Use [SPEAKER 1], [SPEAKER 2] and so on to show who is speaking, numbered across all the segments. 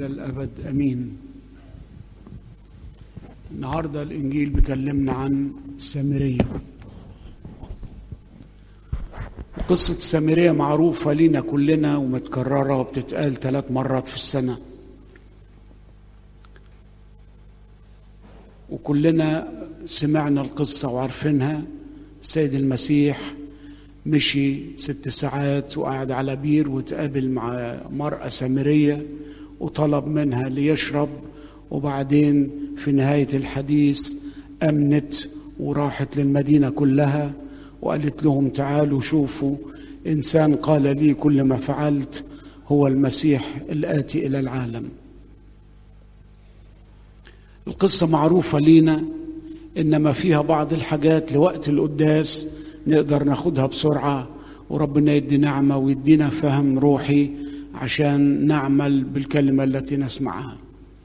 [SPEAKER 1] إلى الأبد أمين النهاردة الإنجيل بيكلمنا عن سامرية قصة سامرية معروفة لينا كلنا ومتكررة وبتتقال ثلاث مرات في السنة وكلنا سمعنا القصة وعارفينها سيد المسيح مشي ست ساعات وقعد على بير وتقابل مع مرأة سامرية وطلب منها ليشرب وبعدين في نهاية الحديث أمنت وراحت للمدينة كلها وقالت لهم تعالوا شوفوا إنسان قال لي كل ما فعلت هو المسيح الآتي إلى العالم القصة معروفة لينا إنما فيها بعض الحاجات لوقت القداس نقدر ناخدها بسرعة وربنا يدي نعمة ويدينا فهم روحي عشان نعمل بالكلمة التي نسمعها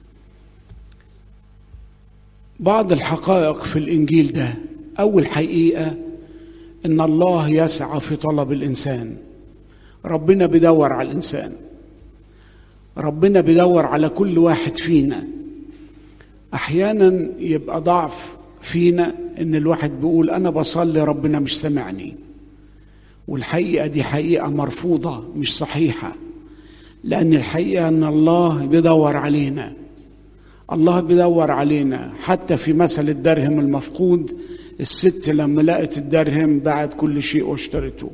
[SPEAKER 1] بعض الحقائق في الإنجيل ده أول حقيقة إن الله يسعى في طلب الإنسان ربنا بيدور على الإنسان ربنا بيدور على كل واحد فينا أحيانا يبقى ضعف فينا إن الواحد بيقول أنا بصلي ربنا مش سامعني والحقيقة دي حقيقة مرفوضة مش صحيحة لأن الحقيقة أن الله بيدور علينا الله بيدور علينا حتى في مثل الدرهم المفقود الست لما لقت الدرهم باعت كل شيء واشترته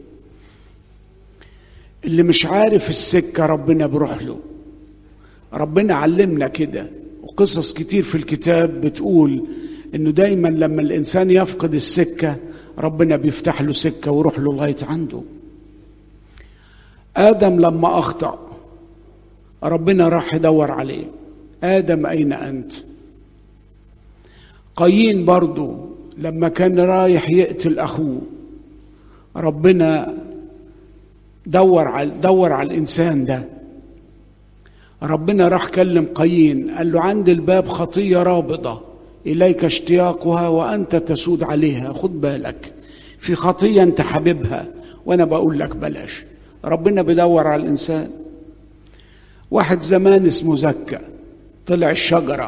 [SPEAKER 1] اللي مش عارف السكة ربنا بيروح له ربنا علمنا كده وقصص كتير في الكتاب بتقول انه دايما لما الانسان يفقد السكة ربنا بيفتح له سكة ويروح له لغاية عنده آدم لما أخطأ ربنا راح يدور عليه آدم أين أنت قايين برضو لما كان رايح يقتل أخوه ربنا دور على دور على الإنسان ده ربنا راح كلم قايين قال له عند الباب خطية رابضة إليك اشتياقها وأنت تسود عليها خد بالك في خطية أنت حاببها وأنا بقول لك بلاش ربنا بيدور على الإنسان واحد زمان اسمه زكا طلع الشجرة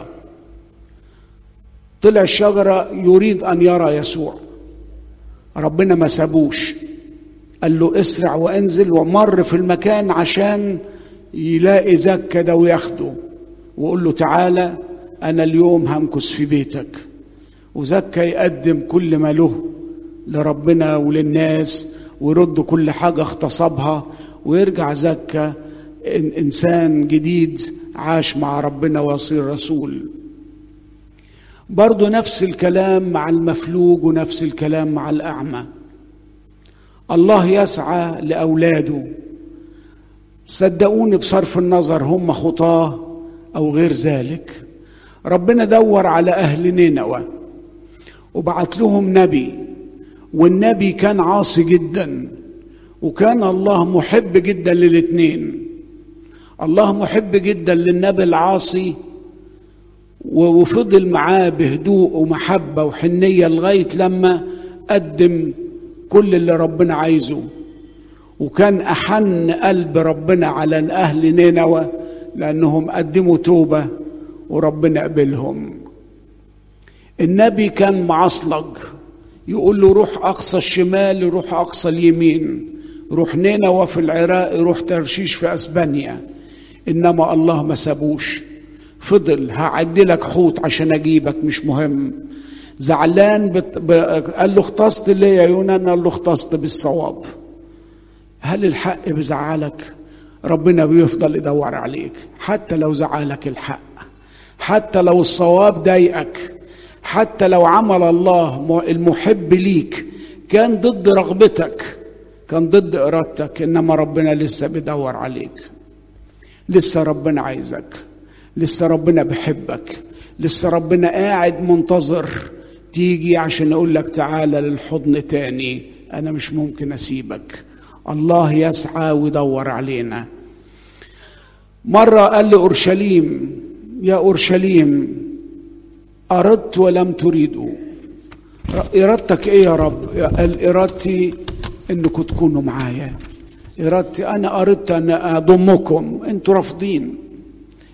[SPEAKER 1] طلع الشجرة يريد أن يرى يسوع ربنا ما سابوش قال له اسرع وانزل ومر في المكان عشان يلاقي زكا ده وياخده وقول له تعالى أنا اليوم همكس في بيتك وزكا يقدم كل ما له لربنا وللناس ويرد كل حاجة اغتصبها ويرجع زكا إنسان جديد عاش مع ربنا ويصير رسول برضه نفس الكلام مع المفلوج ونفس الكلام مع الأعمى الله يسعى لأولاده صدقوني بصرف النظر هم خطاه أو غير ذلك ربنا دور على أهل نينوى وبعت لهم نبي والنبي كان عاصي جدا وكان الله محب جدا للاثنين الله محب جدا للنبي العاصي وفضل معاه بهدوء ومحبة وحنية لغاية لما قدم كل اللي ربنا عايزه وكان أحن قلب ربنا على أهل نينوى لأنهم قدموا توبة وربنا قبلهم النبي كان معصلج يقول له روح أقصى الشمال يروح أقصى اليمين روح نينوى في العراق يروح ترشيش في أسبانيا إنما الله ما سابوش فضل هعدلك حوت عشان أجيبك مش مهم زعلان بت... ب... قال له اختصت ليه يا يونان قال له اختصت بالصواب هل الحق بزعلك ربنا بيفضل يدور عليك حتى لو زعلك الحق حتى لو الصواب ضايقك حتى لو عمل الله المحب ليك كان ضد رغبتك كان ضد ارادتك انما ربنا لسه بيدور عليك لسه ربنا عايزك لسه ربنا بيحبك لسه ربنا قاعد منتظر تيجي عشان اقول لك تعالى للحضن تاني انا مش ممكن اسيبك الله يسعى ويدور علينا مره قال لاورشليم يا اورشليم اردت ولم تريدوا ارادتك ايه يا رب قال ارادتي انكم تكونوا معايا ارادتي انا اردت ان اضمكم انتوا رافضين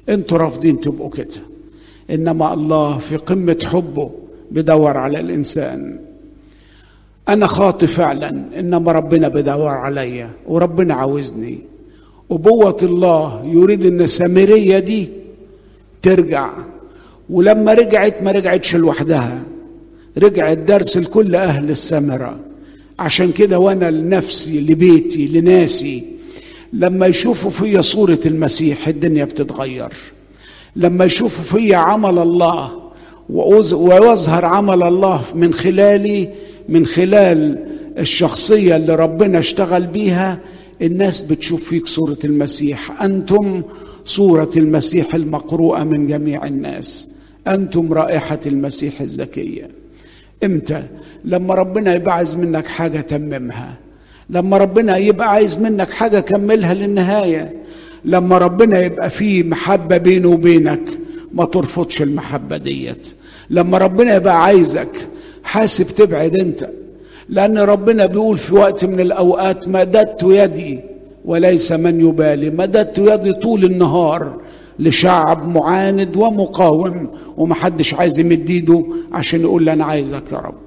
[SPEAKER 1] انتوا رافضين تبقوا كده انما الله في قمه حبه بيدور على الانسان انا خاطي فعلا انما ربنا بيدور عليا وربنا عاوزني أبوة الله يريد ان السامريه دي ترجع ولما رجعت ما رجعتش لوحدها رجعت درس لكل اهل السامره عشان كده وانا لنفسي لبيتي لناسي لما يشوفوا فيا صوره المسيح الدنيا بتتغير لما يشوفوا فيا عمل الله ويظهر عمل الله من خلالي من خلال الشخصيه اللي ربنا اشتغل بيها الناس بتشوف فيك صوره المسيح انتم صوره المسيح المقروءه من جميع الناس انتم رائحه المسيح الزكيه امتى لما ربنا يبقى عايز منك حاجه تممها لما ربنا يبقى عايز منك حاجه كملها للنهايه لما ربنا يبقى فيه محبه بينه وبينك ما ترفضش المحبه ديت لما ربنا يبقى عايزك حاسب تبعد انت لان ربنا بيقول في وقت من الاوقات مددت يدي وليس من يبالي مددت يدي طول النهار لشعب معاند ومقاوم ومحدش عايز يمد ايده عشان يقول لي انا عايزك يا رب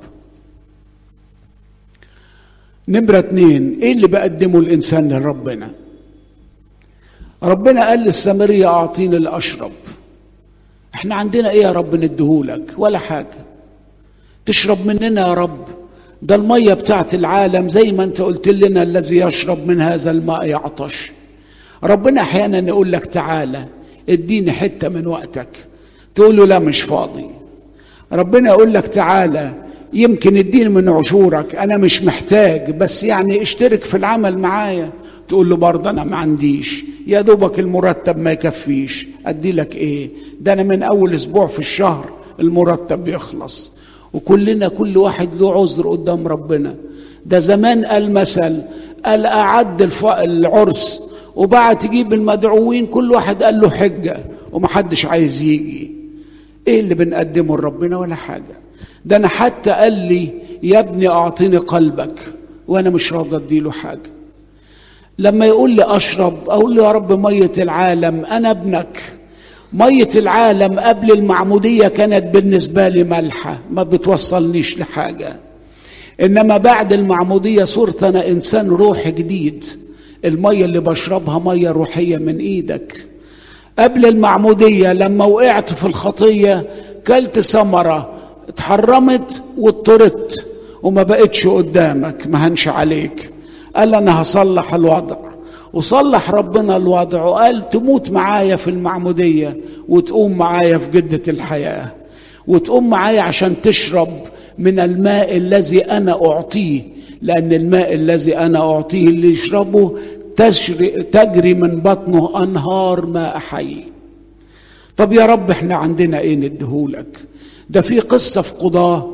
[SPEAKER 1] نمرة اتنين ايه اللي بقدمه الانسان لربنا ربنا قال للسامرية اعطيني الاشرب احنا عندنا ايه يا رب نديهولك ولا حاجة تشرب مننا يا رب ده المية بتاعت العالم زي ما انت قلت لنا الذي يشرب من هذا الماء يعطش ربنا احيانا يقول لك تعالى اديني حتة من وقتك تقول له لا مش فاضي ربنا يقول لك تعالى يمكن اديني من عشورك انا مش محتاج بس يعني اشترك في العمل معايا تقول له برضه انا ما عنديش يا دوبك المرتب ما يكفيش ادي لك ايه ده انا من اول اسبوع في الشهر المرتب بيخلص وكلنا كل واحد له عذر قدام ربنا ده زمان قال مثل قال اعد العرس وبعد تجيب المدعوين كل واحد قال له حجه ومحدش عايز يجي ايه اللي بنقدمه لربنا ولا حاجه ده انا حتى قال لي يا ابني اعطيني قلبك وانا مش راضي اديله حاجه لما يقول لي اشرب اقول له يا رب ميه العالم انا ابنك ميه العالم قبل المعموديه كانت بالنسبه لي ملحه ما بتوصلنيش لحاجه انما بعد المعموديه صرت انا انسان روح جديد الميه اللي بشربها ميه روحيه من ايدك قبل المعموديه لما وقعت في الخطيه كلت ثمره اتحرمت واضطرت وما بقتش قدامك ما هنش عليك قال انا هصلح الوضع وصلح ربنا الوضع وقال تموت معايا في المعمودية وتقوم معايا في جدة الحياة وتقوم معايا عشان تشرب من الماء الذي أنا أعطيه لأن الماء الذي أنا أعطيه اللي يشربه تجري من بطنه أنهار ماء حي طب يا رب احنا عندنا ايه نديهولك ده في قصة في قضاة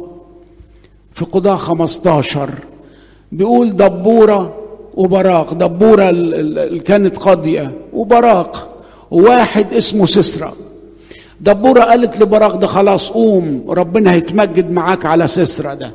[SPEAKER 1] في قضاة 15 بيقول دبورة وبراق دبورة اللي كانت قاضية وبراق وواحد اسمه سسرة دبورة قالت لبراق ده خلاص قوم ربنا هيتمجد معاك على سسرة ده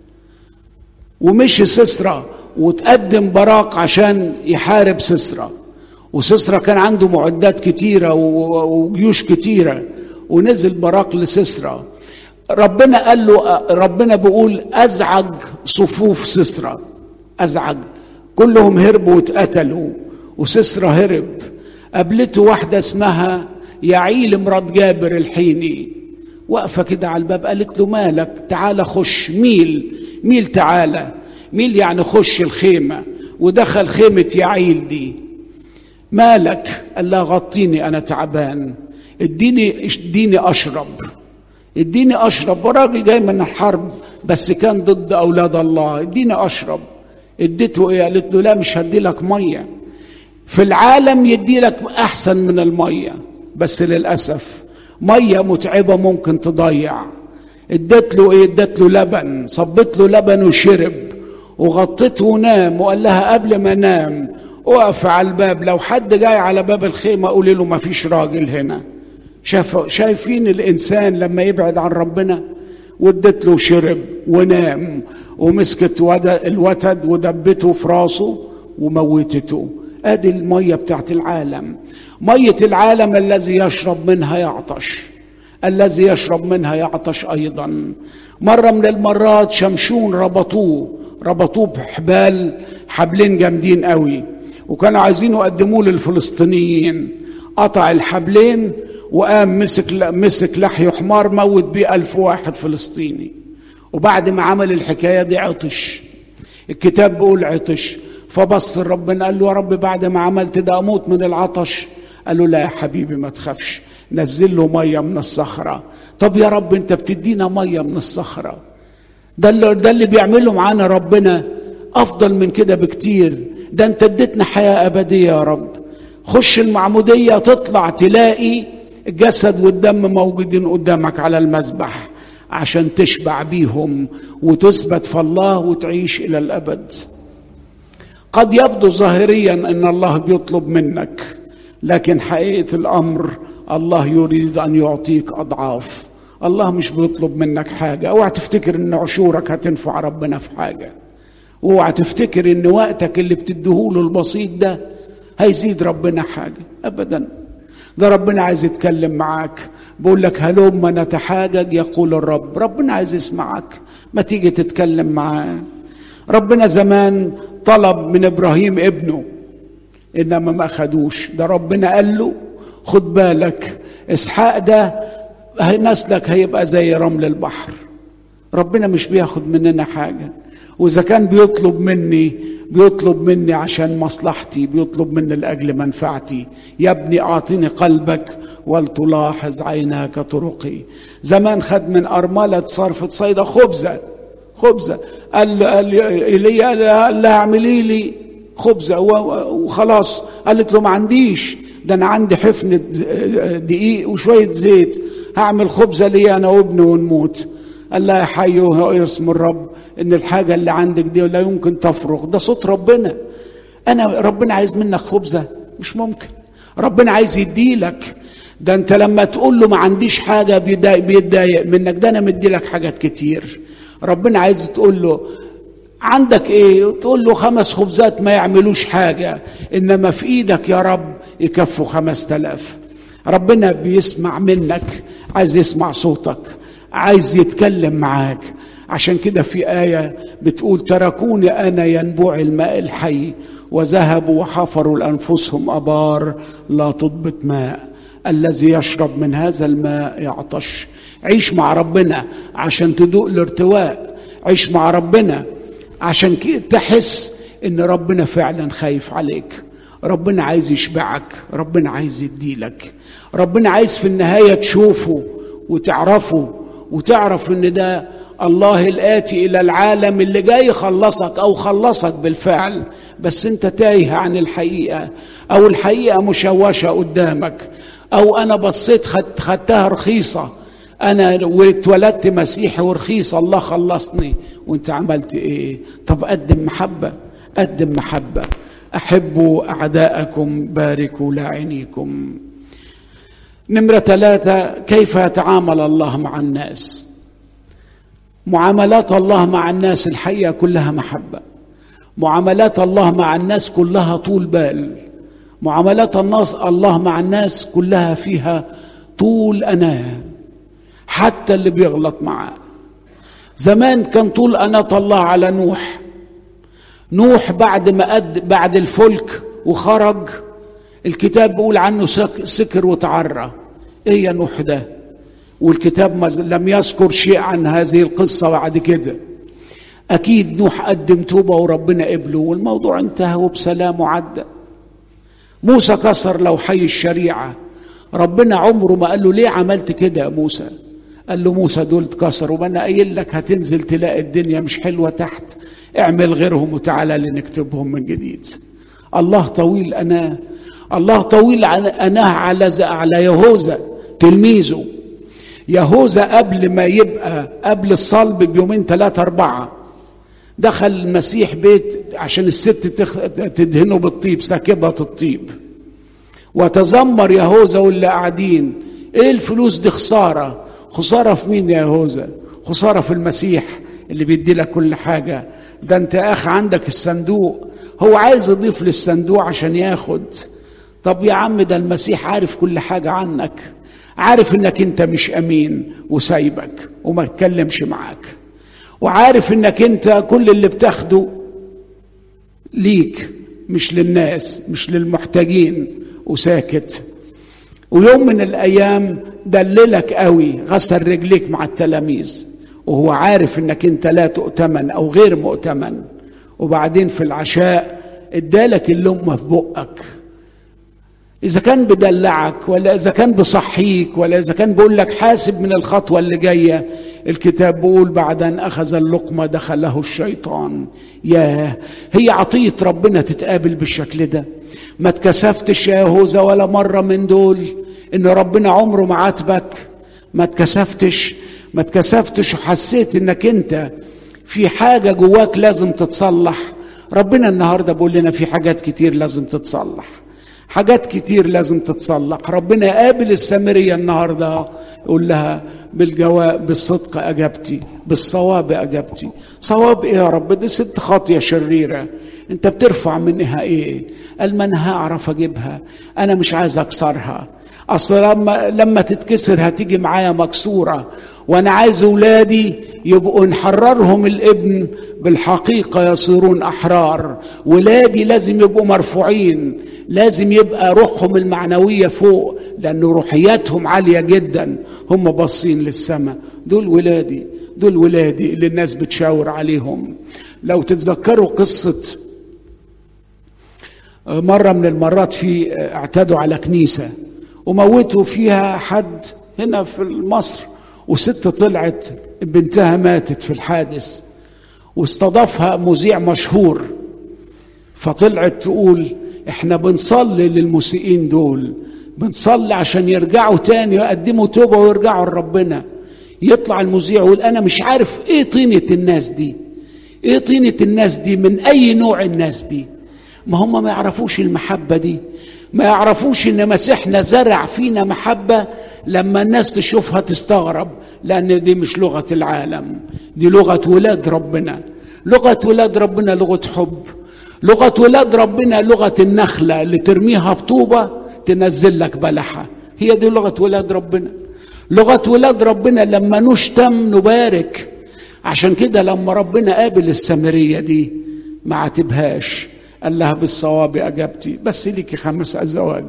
[SPEAKER 1] ومشي سسرة وتقدم براق عشان يحارب سسرة وسسرة كان عنده معدات كتيرة وجيوش كتيرة ونزل براق لسسرة ربنا قال له ربنا بيقول ازعج صفوف سسرة ازعج كلهم هربوا واتقتلوا وسسرة هرب قابلته واحدة اسمها يعيل مرات جابر الحيني واقفة كده على الباب قالت له مالك تعالى خش ميل ميل تعالى ميل يعني خش الخيمة ودخل خيمة يعيل دي مالك قال لها غطيني أنا تعبان اديني اديني أشرب اديني أشرب وراجل جاي من الحرب بس كان ضد أولاد الله اديني أشرب اديته ايه قالت له لا مش هدي لك ميه في العالم يدي لك احسن من الميه بس للاسف ميه متعبه ممكن تضيع اديت له ايه اديت له لبن صبت له لبن وشرب وغطيته ونام وقال لها قبل ما انام اقف على الباب لو حد جاي على باب الخيمه قولي له ما فيش راجل هنا شاف شايفين الانسان لما يبعد عن ربنا وادت له شرب ونام ومسكت الوتد ودبته في راسه وموتته ادي الميه بتاعت العالم ميه العالم الذي يشرب منها يعطش الذي يشرب منها يعطش ايضا مره من المرات شمشون ربطوه ربطوه بحبال حبلين جامدين قوي وكانوا عايزين يقدموه للفلسطينيين قطع الحبلين وقام مسك مسك لحي حمار موت بيه ألف واحد فلسطيني وبعد ما عمل الحكاية دي عطش الكتاب بيقول عطش فبص ربنا قال له يا رب بعد ما عملت ده أموت من العطش قال له لا يا حبيبي ما تخافش نزل له مية من الصخرة طب يا رب انت بتدينا مية من الصخرة ده اللي, ده اللي بيعمله معانا ربنا أفضل من كده بكتير ده انت اديتنا حياة أبدية يا رب خش المعمودية تطلع تلاقي الجسد والدم موجودين قدامك على المذبح عشان تشبع بيهم وتثبت في الله وتعيش إلى الأبد قد يبدو ظاهريا أن الله بيطلب منك لكن حقيقة الأمر الله يريد أن يعطيك أضعاف الله مش بيطلب منك حاجة اوعى تفتكر ان عشورك هتنفع ربنا في حاجة اوعى تفتكر ان وقتك اللي بتديهوله البسيط ده هيزيد ربنا حاجة أبدا ده ربنا عايز يتكلم معاك بقول لك هلما نتحاجج يقول الرب ربنا عايز يسمعك ما تيجي تتكلم معاه ربنا زمان طلب من إبراهيم ابنه إنما ما أخدوش ده ربنا قال له خد بالك إسحاق ده نسلك هيبقى زي رمل البحر ربنا مش بياخد مننا حاجة وإذا كان بيطلب مني بيطلب مني عشان مصلحتي بيطلب مني لأجل منفعتي يا ابني أعطني قلبك ولتلاحظ عيناك طرقي زمان خد من أرملة صرفة صيدا خبزة خبزة قال قال إيليا قال لها اعملي لي خبزة وخلاص قالت له ما عنديش ده أنا عندي حفنة دقيق وشوية زيت هعمل خبزة لي أنا وابني ونموت قال لها يا حي اسم الرب ان الحاجه اللي عندك دي لا يمكن تفرغ ده صوت ربنا انا ربنا عايز منك خبزه مش ممكن ربنا عايز يديلك ده انت لما تقول له ما عنديش حاجه بيتضايق, بيتضايق منك ده انا مدي لك حاجات كتير ربنا عايز تقول له عندك ايه تقول له خمس خبزات ما يعملوش حاجه انما في ايدك يا رب يكفوا خمس تلاف ربنا بيسمع منك عايز يسمع صوتك عايز يتكلم معاك عشان كده في آية بتقول تركوني أنا ينبوع الماء الحي وذهبوا وحفروا لأنفسهم أبار لا تضبط ماء الذي يشرب من هذا الماء يعطش عيش مع ربنا عشان تدوق الارتواء عيش مع ربنا عشان تحس ان ربنا فعلا خايف عليك ربنا عايز يشبعك ربنا عايز يديلك ربنا عايز في النهاية تشوفه وتعرفه وتعرف ان ده الله الآتي إلى العالم اللي جاي يخلصك أو خلصك بالفعل بس أنت تايه عن الحقيقة أو الحقيقة مشوشة قدامك أو أنا بصيت خد خدتها رخيصة أنا واتولدت مسيحي ورخيصة الله خلصني وأنت عملت إيه؟ طب قدم محبة قدم محبة أحبوا أعداءكم باركوا لاعنيكم نمرة ثلاثة كيف يتعامل الله مع الناس معاملات الله مع الناس الحقيقة كلها محبة معاملات الله مع الناس كلها طول بال معاملات الناس الله مع الناس كلها فيها طول أناه حتى اللي بيغلط معاه زمان كان طول أناة الله على نوح نوح بعد ما قد بعد الفلك وخرج الكتاب بيقول عنه سكر وتعرى ايه يا نوح ده والكتاب لم يذكر شيء عن هذه القصه بعد كده اكيد نوح قدم توبه وربنا قبله والموضوع انتهى وبسلام وعدى موسى كسر لوحي الشريعه ربنا عمره ما قال له ليه عملت كده يا موسى قال له موسى دول اتكسروا ما انا قايل لك هتنزل تلاقي الدنيا مش حلوه تحت اعمل غيرهم وتعالى لنكتبهم من جديد الله طويل اناه الله طويل اناه على على يهوذا تلميذه يهوذا قبل ما يبقى قبل الصلب بيومين ثلاثة أربعة دخل المسيح بيت عشان الست تدهنه بالطيب ساكبة الطيب وتذمر يهوذا واللي قاعدين ايه الفلوس دي خسارة خسارة في مين يا يهوذا خسارة في المسيح اللي بيدي لك كل حاجة ده انت يا اخ عندك الصندوق هو عايز يضيف للصندوق عشان ياخد طب يا عم ده المسيح عارف كل حاجة عنك عارف انك انت مش امين وسايبك وما تكلمش معاك وعارف انك انت كل اللي بتاخده ليك مش للناس مش للمحتاجين وساكت ويوم من الايام دللك قوي غسل رجليك مع التلاميذ وهو عارف انك انت لا تؤتمن او غير مؤتمن وبعدين في العشاء ادالك اللقمه في بقك اذا كان بدلعك ولا اذا كان بصحيك ولا اذا كان بيقول لك حاسب من الخطوه اللي جايه الكتاب بيقول بعد ان اخذ اللقمه دخله الشيطان ياه هي عطيه ربنا تتقابل بالشكل ده ما اتكسفتش يا يهوذا ولا مره من دول ان ربنا عمره ما عاتبك ما اتكسفتش ما اتكسفتش وحسيت انك انت في حاجه جواك لازم تتصلح ربنا النهارده بيقول لنا في حاجات كتير لازم تتصلح حاجات كتير لازم تتصلح ربنا قابل السامريه النهارده يقول لها بالجواب بالصدق اجبتي بالصواب اجبتي صواب ايه يا رب دي ست خاطيه شريره انت بترفع منها ايه قال ما انا هعرف اجيبها انا مش عايز اكسرها اصل لما لما تتكسر هتيجي معايا مكسوره وانا عايز اولادي يبقوا نحررهم الابن بالحقيقه يصيرون احرار ولادي لازم يبقوا مرفوعين لازم يبقى روحهم المعنويه فوق لان روحياتهم عاليه جدا هم باصين للسماء دول ولادي دول ولادي اللي الناس بتشاور عليهم لو تتذكروا قصه مره من المرات في اعتدوا على كنيسه وموتوا فيها حد هنا في مصر وست طلعت بنتها ماتت في الحادث واستضافها مذيع مشهور فطلعت تقول احنا بنصلي للمسيئين دول بنصلي عشان يرجعوا تاني يقدموا توبة ويرجعوا لربنا يطلع المذيع يقول انا مش عارف ايه طينة الناس دي ايه طينة الناس دي من اي نوع الناس دي ما هم ما يعرفوش المحبة دي ما يعرفوش ان مسيحنا زرع فينا محبه لما الناس تشوفها تستغرب لان دي مش لغه العالم دي لغه ولاد ربنا لغه ولاد ربنا لغه حب لغه ولاد ربنا لغه النخله اللي ترميها في طوبه تنزل لك بلحه هي دي لغه ولاد ربنا لغه ولاد ربنا لما نشتم نبارك عشان كده لما ربنا قابل السامريه دي ما عاتبهاش قال لها بالصواب اجبتي بس ليكي خمس ازواج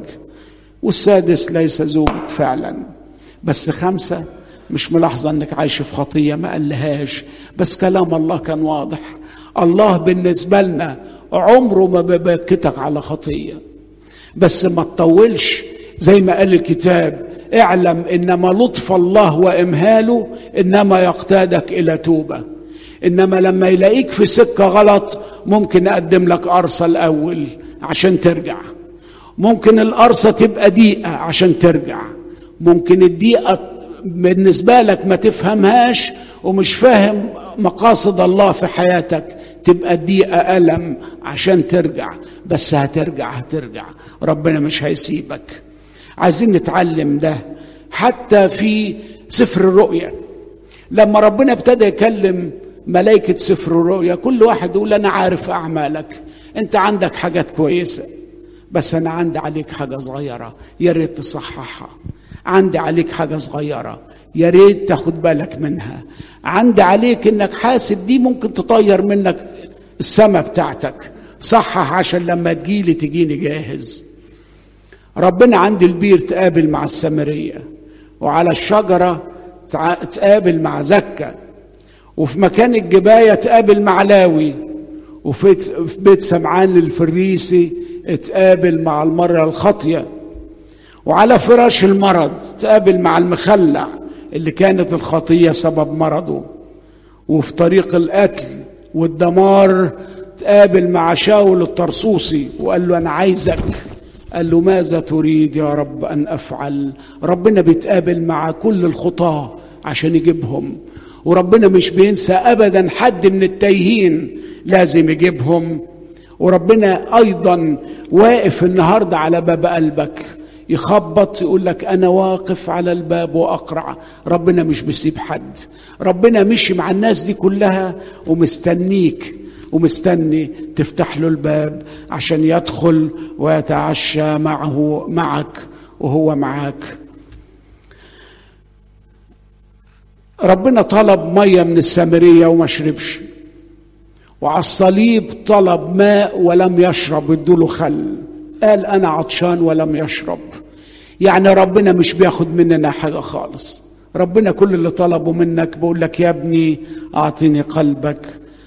[SPEAKER 1] والسادس ليس زوجك فعلا بس خمسه مش ملاحظه انك عايشه في خطيه ما قالهاش بس كلام الله كان واضح الله بالنسبه لنا عمره ما بيبكتك على خطيه بس ما تطولش زي ما قال الكتاب اعلم انما لطف الله وامهاله انما يقتادك الى توبه انما لما يلاقيك في سكه غلط ممكن اقدم لك قرصه الاول عشان ترجع ممكن القرصه تبقى دقيقه عشان ترجع ممكن الدقيقه بالنسبه لك ما تفهمهاش ومش فاهم مقاصد الله في حياتك تبقى الدقيقه الم عشان ترجع بس هترجع هترجع ربنا مش هيسيبك عايزين نتعلم ده حتى في سفر الرؤيا لما ربنا ابتدى يكلم ملائكة سفر الرؤيا كل واحد يقول أنا عارف أعمالك أنت عندك حاجات كويسة بس أنا عندي عليك حاجة صغيرة يا ريت تصححها عندي عليك حاجة صغيرة يا ريت تاخد بالك منها عندي عليك انك حاسب دي ممكن تطير منك السما بتاعتك صحح عشان لما تجيلي تجيني جاهز ربنا عند البير تقابل مع السامرية وعلى الشجرة تقابل مع زكا وفي مكان الجباية تقابل مع لاوي وفي بيت سمعان الفريسي اتقابل مع المرة الخاطية وعلى فراش المرض تقابل مع المخلع اللي كانت الخطية سبب مرضه وفي طريق القتل والدمار تقابل مع شاول الطرسوسي وقال له أنا عايزك قال له ماذا تريد يا رب أن أفعل ربنا بيتقابل مع كل الخطاة عشان يجيبهم وربنا مش بينسى ابدا حد من التايهين لازم يجيبهم وربنا ايضا واقف النهارده على باب قلبك يخبط يقول لك انا واقف على الباب واقرع ربنا مش بيسيب حد ربنا مشي مع الناس دي كلها ومستنيك ومستني تفتح له الباب عشان يدخل ويتعشى معه معك وهو معاك ربنا طلب ميه من السامريه وما شربش وعلى الصليب طلب ماء ولم يشرب ادوله خل قال انا عطشان ولم يشرب يعني ربنا مش بياخد مننا حاجه خالص ربنا كل اللي طلبه منك بقول لك يا ابني اعطني قلبك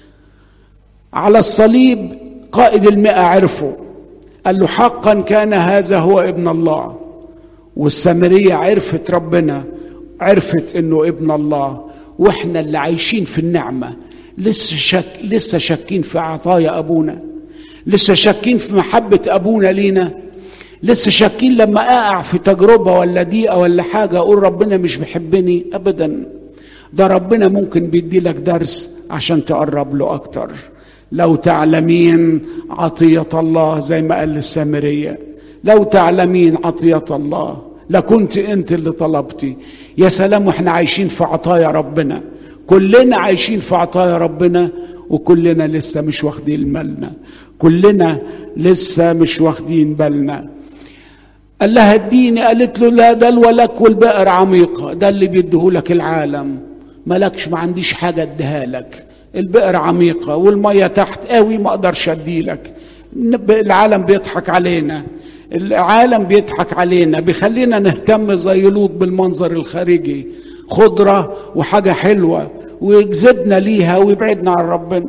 [SPEAKER 1] على الصليب قائد المئة عرفه قال له حقا كان هذا هو ابن الله والسامرية عرفت ربنا عرفت انه ابن الله واحنا اللي عايشين في النعمة لسه شك لسه شاكين في عطايا ابونا لسه شاكين في محبة ابونا لينا لسه شاكين لما اقع في تجربة ولا ضيقة ولا حاجة اقول ربنا مش بيحبني ابدا ده ربنا ممكن بيدي لك درس عشان تقرب له اكتر لو تعلمين عطية الله زي ما قال للسامرية لو تعلمين عطية الله لكنت انت اللي طلبتي يا سلام واحنا عايشين في عطايا ربنا كلنا عايشين في عطايا ربنا وكلنا لسه مش واخدين بالنا كلنا لسه مش واخدين بالنا قال لها اديني قالت له لا ده الولك والبئر عميقة ده اللي بيديهولك العالم مالكش ما عنديش حاجة اديها لك البئر عميقة والمية تحت قوي ما اقدرش اديلك العالم بيضحك علينا العالم بيضحك علينا بيخلينا نهتم زي لوط بالمنظر الخارجي خضرة وحاجة حلوة ويجذبنا ليها ويبعدنا عن ربنا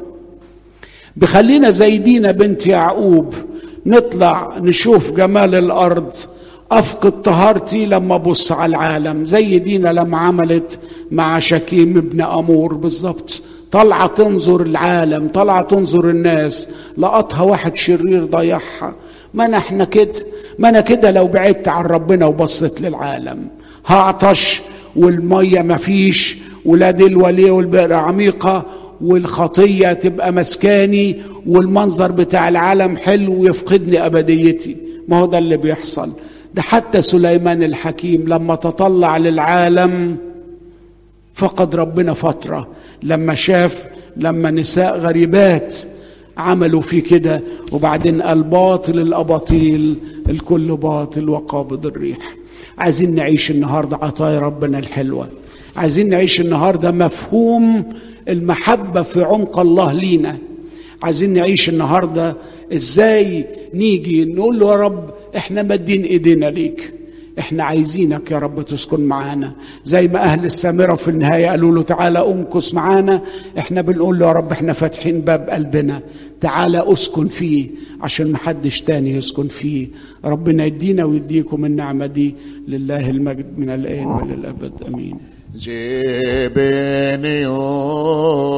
[SPEAKER 1] بيخلينا زي دينا بنت يعقوب نطلع نشوف جمال الأرض أفقد طهارتي لما أبص على العالم زي دينا لما عملت مع شكيم ابن أمور بالظبط طالعة تنظر العالم طالعة تنظر الناس لقطها واحد شرير ضيعها ما انا احنا كده ما انا كده لو بعدت عن ربنا وبصيت للعالم هعطش والميه مفيش ولا دل وليه والبئر عميقه والخطيه تبقى مسكاني والمنظر بتاع العالم حلو ويفقدني ابديتي ما هو ده اللي بيحصل ده حتى سليمان الحكيم لما تطلع للعالم فقد ربنا فتره لما شاف لما نساء غريبات عملوا فيه كده وبعدين قال باطل الاباطيل الكل باطل وقابض الريح عايزين نعيش النهارده عطايا ربنا الحلوه عايزين نعيش النهارده مفهوم المحبه في عمق الله لينا عايزين نعيش النهارده ازاي نيجي نقول له يا رب احنا مادين ايدينا ليك احنا عايزينك يا رب تسكن معانا زي ما اهل السامره في النهايه قالوا له تعالى امكث معانا احنا بنقول له يا رب احنا فاتحين باب قلبنا تعالى اسكن فيه عشان محدش تاني يسكن فيه ربنا يدينا ويديكم النعمه دي لله المجد من الان وللابد امين
[SPEAKER 2] جبني